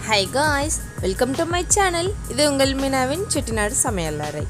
high guys welcome to my channel இது உங்கள் மீனாவின் செட்டிநாடு சமையல் அறை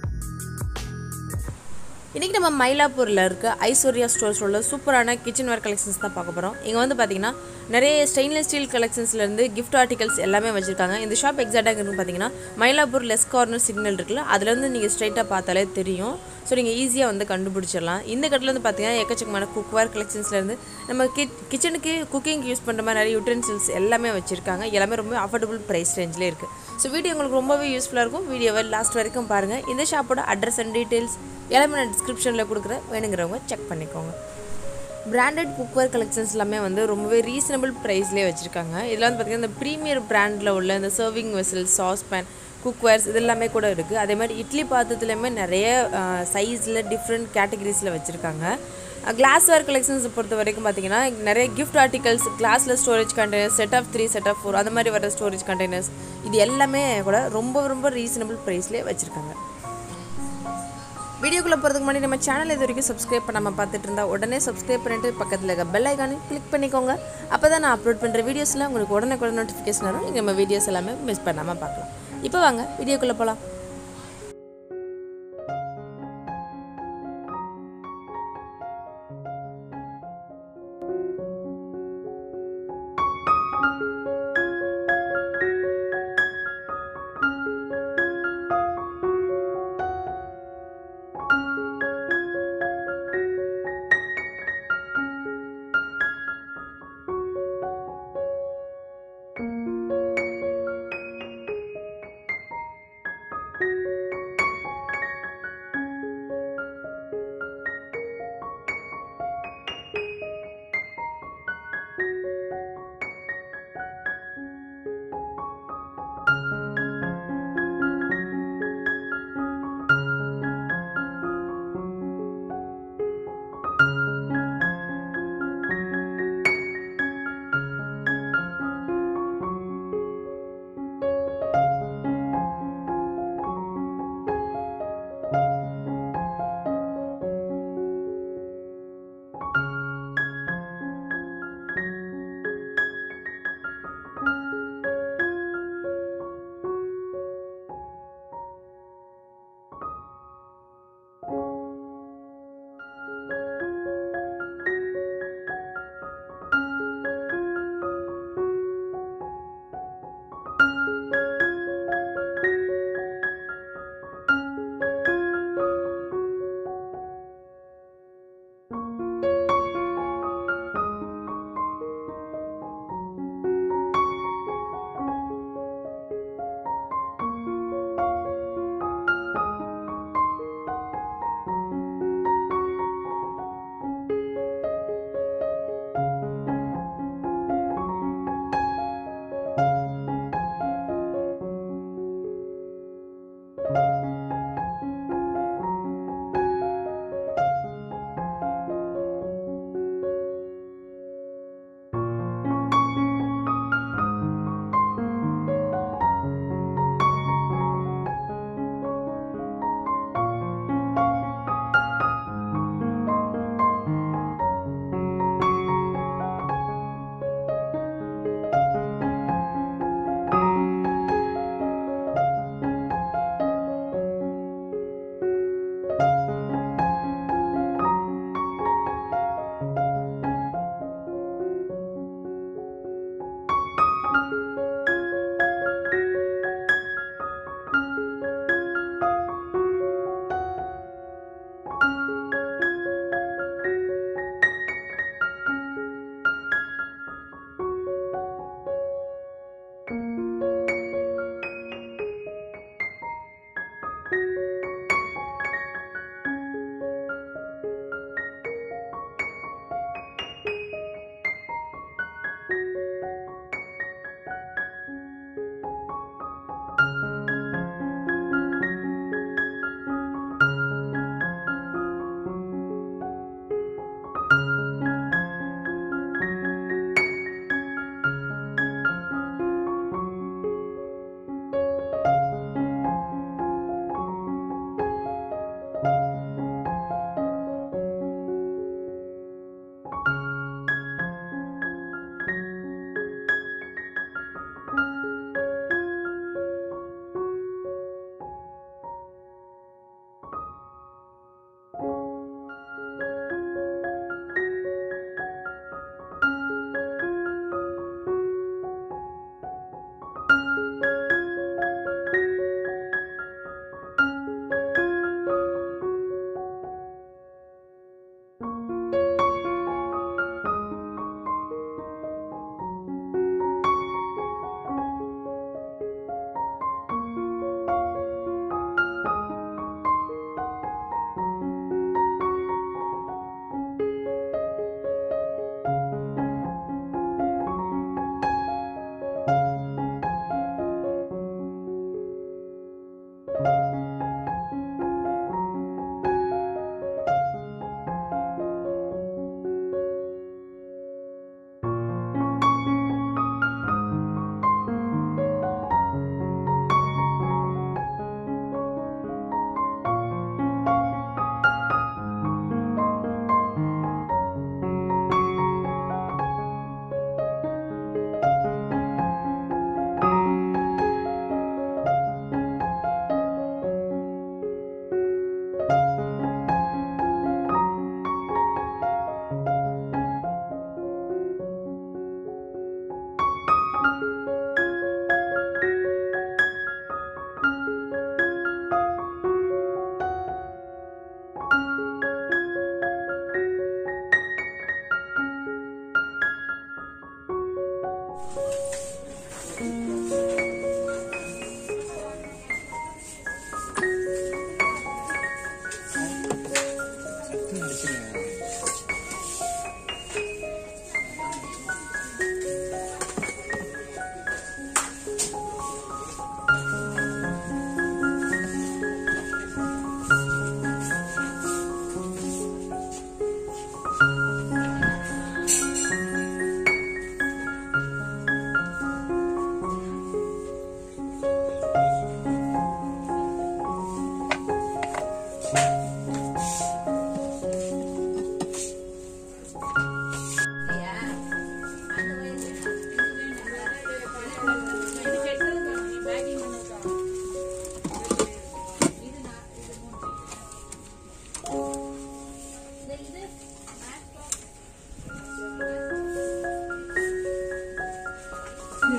இன்றைக்கி நம்ம மயிலாப்பூரில் இருக்க ஐஸ்வர்யா ஸ்டோர்ஸ் உள்ள சூப்பரான கிச்சன் வேர் கலெக்ஷன்ஸ் தான் பார்க்க போகிறோம் இங்கே வந்து பார்த்தீங்கன்னா நிறைய ஸ்டெயின்லெஸ் ஸ்டீல் கலெக்ஷன்ஸ்லேருந்து கிஃப்ட் ஆர்டிகல்ஸ் எல்லாமே வச்சுருக்காங்க இந்த ஷாப் எக்ஸாக்டாக இருக்குன்னு பார்த்தீங்கன்னா மயிலாப்பூர் லெஸ் கார்னர் சிக்னல் இருக்குல்ல அதுலேருந்து நீங்கள் ஸ்ட்ரைட்டாக பார்த்தாலே தெரியும் ஸோ நீங்கள் ஈஸியாக வந்து கண்டுபிடிச்சிடலாம் இந்த கட்டில் வந்து பார்த்தீங்கன்னா எக்கச்சக்கமான குக்வேர் கலெக்ஷன்ஸ்லேருந்து நம்ம கிச் கிச்சனுக்கு குக்கிங் யூஸ் பண்ணுற மாதிரி நிறைய யூட்டென்சில்ஸ் எல்லாமே வச்சுருக்காங்க எல்லாமே ரொம்ப அஃபோர்டபுள் ப்ரைஸ் ரேஞ்சிலே இருக்குது ஸோ வீடியோ உங்களுக்கு ரொம்பவே யூஸ்ஃபுல்லாக இருக்கும் வீடியோவை லாஸ்ட் வரைக்கும் பாருங்கள் இந்த ஷாப்போட அட்ரஸ் அண்ட் டீட்டெயில்ஸ் எல்லாமே நான் டிஸ்கிரிப்ஷனில் கொடுக்குற வேணுங்கிறவங்க செக் பண்ணிக்கோங்க பிராண்டட் குக்வேர் கலெக்ஷன்ஸ் எல்லாமே வந்து ரொம்பவே ரீசனபிள் ப்ரைஸ்லேயே வச்சுருக்காங்க இதில் வந்து பார்த்திங்கன்னா இந்த ப்ரீமியர் பிராண்டில் உள்ள இந்த serving vessel sauce pan cookwares இது எல்லாமே கூட இருக்குது அதே மாதிரி இட்லி பாத்திரத்துலேயுமே நிறைய சைஸில் டிஃப்ரெண்ட் கேட்டகரிஸில் வச்சுருக்காங்க கிளாஸ்வேர் கலெக்ஷன்ஸ் பொறுத்த வரைக்கும் பார்த்தீங்கன்னா நிறைய கிஃப்ட் ஆர்டிகல்ஸ் கிளாஸில் storage containers set of three set of four அந்த மாதிரி வர ஸ்டோரேஜ் கண்டெய்னர்ஸ் இது எல்லாமே கூட ரொம்ப ரொம்ப ரீசனபிள் ப்ரைஸ்லேயே வச்சுருக்காங்க வீடியோக்குள்ளே போகிறதுக்கு முன்னாடி நம்ம சேனல் இது வரைக்கும் சப்ஸ்கிரைப் பண்ணாமல் பார்த்துட்டு இருந்தா உடனே சப்ஸ்கிரைப் பண்ணிட்டு பக்கத்தில் இருக்க பெல் ஐக்கானு கிளிக் பண்ணிக்கோங்க அப்போ தான் நான் அப்லோட் பண்ணுற வீடியோஸ்லாம் உங்களுக்கு உடனே கூட நோட்டிஃபிகேஷன் வரும் நீங்கள் நம்ம வீடியோஸ் எல்லாமே மிஸ் பண்ணாமல் பார்க்கலாம் இப்போ வாங்க வீடியோக்குள்ளே போகலாம்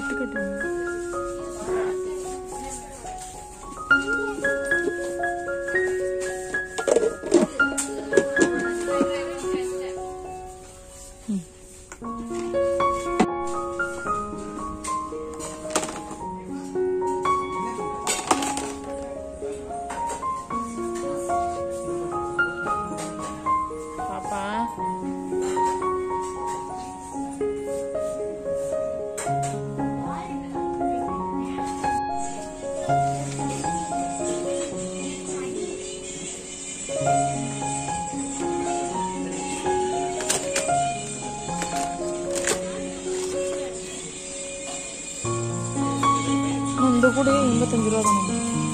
கட்டு கட்டு பாப்பா இந்த கூட எண்பத்தஞ்சு ரூபா தானே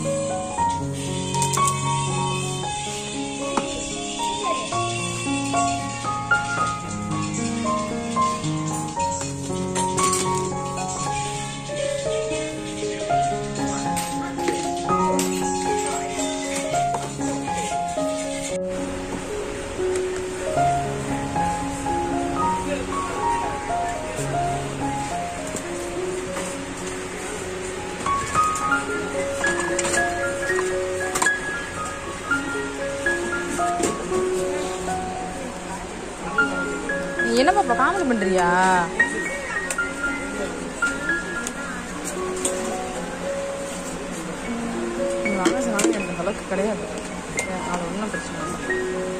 நீ என்ன பாப்பா காமெடி பண்றியா நீ வாங்க சொன்னாலும் எனக்கு அந்த அளவுக்கு கிடையாது அது ஒன்றும் பிரச்சனை இல்லை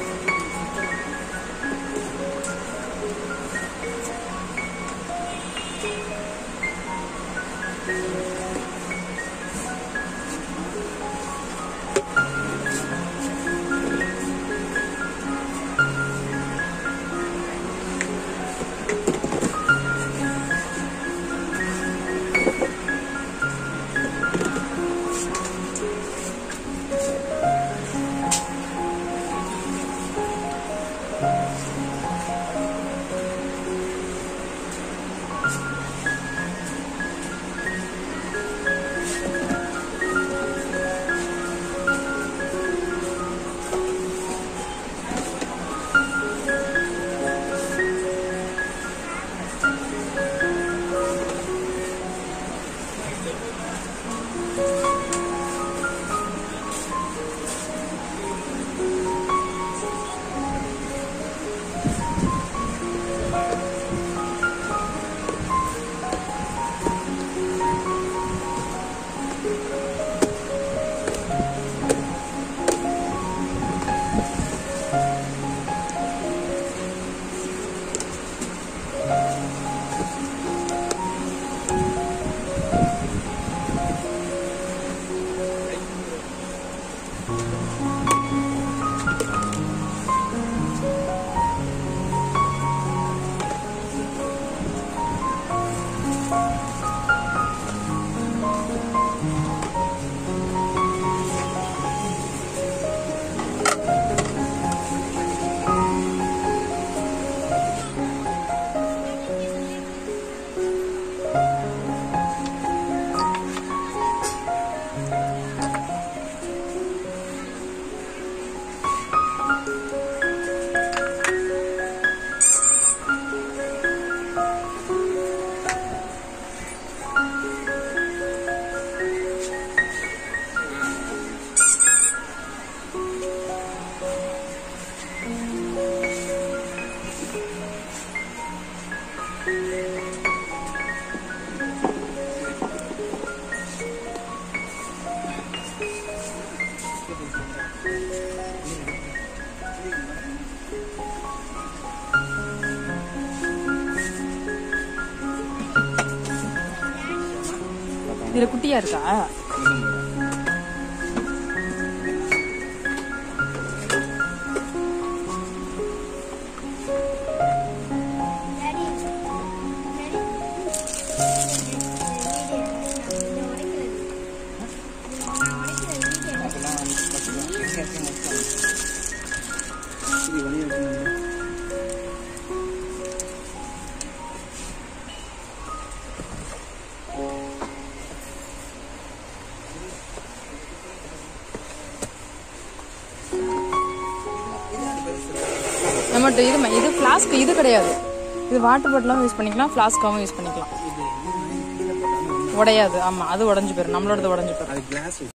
இதுல குட்டியா இருக்கா நம்மகிட்ட இது ம- இது ஃப்ளாஸ்க் இது கிடையாது இது வாட்டர் பாட்டிலாகவும் யூஸ் பண்ணிக்கலாம் ஃப்ளாஸ்க்காகவும் யூஸ் பண்ணிக்கலாம் உடையாது ஆமா அது உடஞ்சு போயிடும் நம்மளோடது உடஞ்சு போயிடும் அது கிளாஸ்